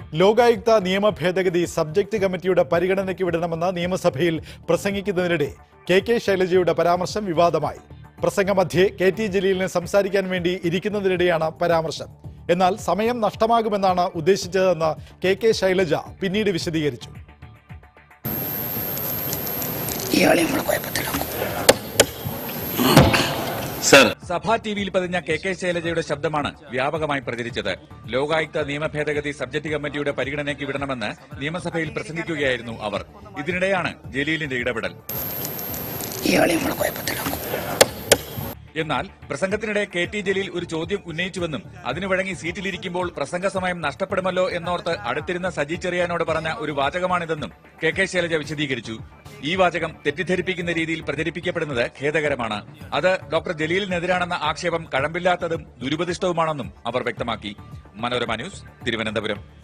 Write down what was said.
ലോകായുക്ത നിയമ ഭേദഗതി സബ്ജക്ട് കമ്മിറ്റിയുടെ പരിഗണനയ്ക്ക് വിടണമെന്ന് നിയമസഭയിൽ പ്രസംഗിക്കുന്നതിനിടെ കെ കെ ശൈലജയുടെ പരാമർശം വിവാദമായി പ്രസംഗമധ്യേ കെ ടി ജലീലിന് സംസാരിക്കാൻ വേണ്ടി ഇരിക്കുന്നതിനിടെയാണ് പരാമർശം എന്നാൽ സമയം നഷ്ടമാകുമെന്നാണ് ഉദ്ദേശിച്ചതെന്ന് കെ കെ ശൈലജ പിന്നീട് വിശദീകരിച്ചു ഇയാളെ നമ്മളെ കുഴപ്പത്തിലാക്കും സർ സഭാ ടിവിയിൽ പതിഞ്ഞ കെ കെ ശൈലജയുടെ ശബ്ദമാണ് വ്യാപകമായി പ്രചരിച്ചത് ലോകായുക്ത നിയമ ഭേദഗതി സബ്ജക്ട് കമ്മിറ്റിയുടെ പരിഗണനയ്ക്ക് വിടണമെന്ന് നിയമസഭയിൽ പ്രസംഗിക്കുകയായിരുന്നു അവർ ഇതിനിടെയാണ് ജലീലിന്റെ ഇടപെടൽ ഇയാളെ നമ്മളെ കുഴപ്പത്തിലാക്കും എന്നാൽ പ്രസംഗത്തിനിടെ കെ ടി ജലീൽ ഒരു ചോദ്യം ഉന്നയിച്ചുവെന്നും അതിനു വഴങ്ങി സീറ്റിലിരിക്കുമ്പോൾ പ്രസംഗ സമയം നഷ്ടപ്പെടുമല്ലോ എന്നോർത്ത് അടുത്തിരുന്ന സജി ചെറിയാനോട് പറഞ്ഞ ഒരു വാചകമാണിതെന്നും കെ കെ ശൈലജ വിശദീകരിച്ചു ഈ വാചകം തെറ്റിദ്ധരിപ്പിക്കുന്ന രീതിയിൽ പ്രചരിപ്പിക്കപ്പെടുന്നത് ഖേദകരമാണ് അത് ഡോക്ടർ ജലീലിനെതിരാണെന്ന ആക്ഷേപം കഴമ്പില്ലാത്തതും ദുരുപദിഷ്ടവുമാണെന്നും അവർ വ്യക്തമാക്കി മനോരമ ന്യൂസ് തിരുവനന്തപുരം